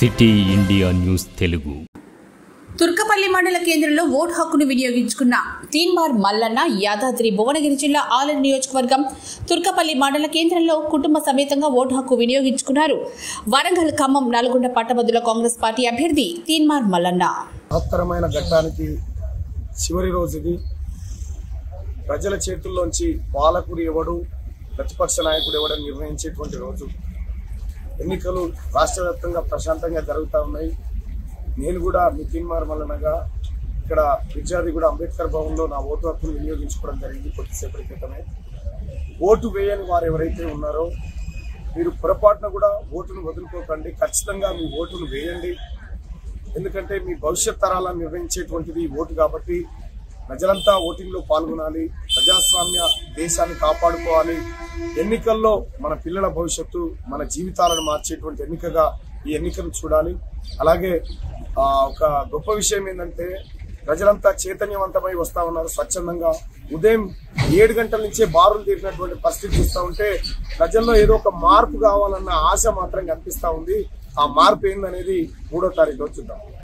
city India news Telugu Turkapally మండల కేంద్రంలో vote హక్కును వినియోగించుకున్న తీన్మార్ మల్లన్న యాదాద్రి భువనగిరి జిల్లా ఆలయ నియోజకవర్గం తుర్కపల్లి మండల కేంద్రంలో కుటుంబ సమేతంగా ఓటు హక్కు వినియోగించుకున్నారు వరంగల్ ఖమ్మం నల్గొండ పట్టభద్రుల కాంగ్రెస్ పార్టీ అభ్యర్థి తీన్మార్ మల్లన్న మహత్తరమైన ఘట్టానికి చివరి రోజుది ప్రజల చేతుల్లోంచి పాలకుడు ఎవడు ప్రతిపక్ష నాయకుడు ఎవడని నిర్ణయించేటువంటి రోజు ఎన్నికలు రాష్ట్ర వ్యాప్తంగా ప్రశాంతంగా జరుగుతూ ఉన్నాయి నేను కూడా నితిన్ మల్లనగా ఇక్కడ విద్యార్థి కూడా అంబేద్కర్ భవన్లో నా ఓటు హక్కును వినియోగించుకోవడం జరిగింది కొద్దిసేపటి క్రితమే ఓటు వేయని వారు ఎవరైతే ఉన్నారో మీరు పొరపాటున కూడా ఓటును వదులుకోకండి ఖచ్చితంగా మీ ఓటును వేయండి ఎందుకంటే మీ భవిష్యత్ తరాలను నిర్ణయించేటువంటిది ఈ ఓటు కాబట్టి ప్రజలంతా ఓటింగ్ లో పాల్గొనాలి ప్రజాస్వామ్య దేశాన్ని కాపాడుకోవాలి ఎన్నికల్లో మన పిల్లల భవిష్యత్తు మన జీవితాలను మార్చేటువంటి ఎన్నికగా ఈ ఎన్నికను చూడాలి అలాగే ఆ, ఒక గొప్ప విషయం ఏంటంటే ప్రజలంతా చైతన్యవంతమై వస్తా ఉన్నారు స్వచ్ఛందంగా ఉదయం ఏడు గంటల నుంచే బారులు తీరినటువంటి పరిస్థితి చూస్తూ ఉంటే ప్రజల్లో ఏదో ఒక మార్పు కావాలన్న ఆశ మాత్రం కనిపిస్తా ఉంది ఆ మార్పు ఏందనేది మూడో తారీఖు చూద్దాం